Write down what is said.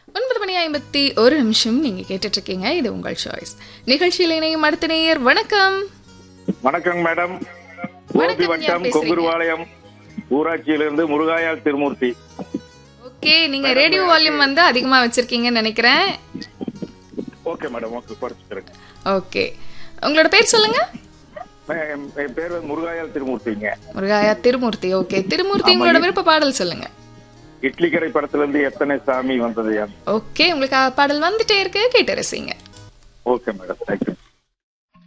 ஒன்பது மணி ஐம்பத்தி ஒரு நிமிஷம் நீங்க கேட்டுட்டு இருக்கீங்க இது உங்கள் சாய்ஸ் நிகழ்ச்சியில் இணையும் அடுத்த நேயர் வணக்கம் வணக்கம் மேடம் கோபி வணக்கம், வட்டம் யார் பேசுறீங்க? கொங்குருவாளையம் ஊராட்சியிலிருந்து முருகாயால் திருமூர்த்தி ஓகே நீங்க ரேடியோ வால்யூம் வந்து அதிகமா வச்சிருக்கீங்கன்னு நினைக்கிறேன் ஓகே மேடம் ஓகே குறைச்சிக்கிறேன் ஓகே உங்களோட பேர் சொல்லுங்க என் என் பேர் வந்து முருகாயால் திருமூர்த்திங்க முருகாயா திருமூர்த்தி ஓகே திருமூர்த்தி உங்களோட விருப்ப பாடல் சொல்லுங்க இட்லிக்கரை படத்துல இருந்து எத்தனை சாமி வந்தது ஓகே உங்களுக்கு பாடல் வந்துட்டே இருக்கு கேட்டு ரசிங்க ஓகே மேடம் தேங்க்யூ